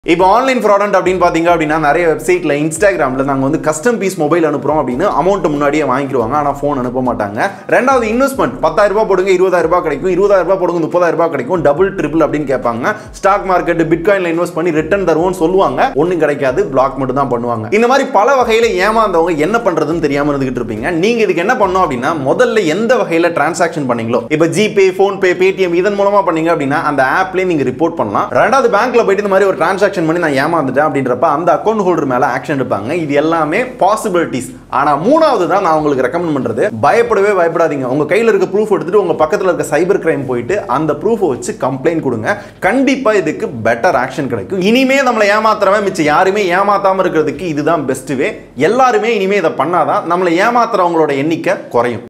இப்போ ஆன்லைன் ஃப்ராடன்ட் அப்படின்னு பார்த்தீங்க அப்படின்னா நிறைய வெப்சைட்டில் இன்ஸ்டாகிராமில் நாங்கள் வந்து கஸ்டம் பீஸ் மொபைல் அனுப்புகிறோம் அப்படின்னு அமௌண்ட் முன்னாடியே வாங்கிடுவாங்க ஆனால் ஃபோன் அனுப்ப மாட்டாங்க ரெண்டாவது இன்வெஸ்ட்மெண்ட் பத்தாயிரம் ரூபாய் போடுங்க இருபதாயிரம் ரூபாய் கிடைக்கும் இருபதாயிரம் ரூபாய் போடுங்க முப்பதாயிரம் ரூபாய் கிடைக்கும் டபுள் ட்ரிபிள் அப்படின்னு கேட்பாங்க ஸ்டாக் மார்க்கெட் பிட்காயினில் இன்வெஸ்ட் பண்ணி ரிட்டர்ன் தருவோம்னு சொல்லுவாங்க ஒன்றும் கிடைக்காது பிளாக் மட்டும் தான் பண்ணுவாங்க இந்த மாதிரி பல வகையில் ஏமாந்தவங்க என்ன பண்ணுறதுன்னு தெரியாமல் இருந்துகிட்டு இருப்பீங்க நீங்கள் இதுக்கு என்ன பண்ணணும் அப்படின்னா முதல்ல எந்த வகையில் டிரான்சாக்ஷன் பண்ணீங்களோ இப்போ ஜிபே ஃபோன்பே பேடிஎம் இதன் மூலமாக பண்ணீங்க அப்படின்னா அந்த ஆப்லேயே நீங்கள் ரிப்போர்ட் பண்ணலாம் ரெண்டாவது பேங்க்ல போயிட்டு இந்த மாதிரி ஒரு டிரான்சாக்ஷன் பண்ணி நான் ஏமாந்துட்டேன் அப்படின்றப்ப அந்த அக்கௌண்ட் ஹோல்டர் மேல ஆக்ஷன் எடுப்பாங்க இது எல்லாமே பாசிபிலிட்டிஸ் ஆனா மூணாவது தான் நான் உங்களுக்கு ரெக்கமெண்ட் பண்றது பயப்படவே பயப்படாதீங்க உங்க கையில இருக்க ப்ரூஃப் எடுத்துட்டு உங்க பக்கத்துல இருக்க சைபர் கிரைம் போயிட்டு அந்த ப்ரூஃபை வச்சு கம்ப்ளைண்ட் கொடுங்க கண்டிப்பா இதுக்கு பெட்டர் ஆக்ஷன் கிடைக்கும் இனிமே நம்மளை ஏமாத்துறவன் மிச்சம் யாருமே ஏமாத்தாம இருக்கிறதுக்கு இதுதான் பெஸ்ட் வே எல்லாருமே இனிமே இதை பண்ணாதான் நம்மளை ஏமாத்துறவங்களோட எண்ணிக்கை குறையும்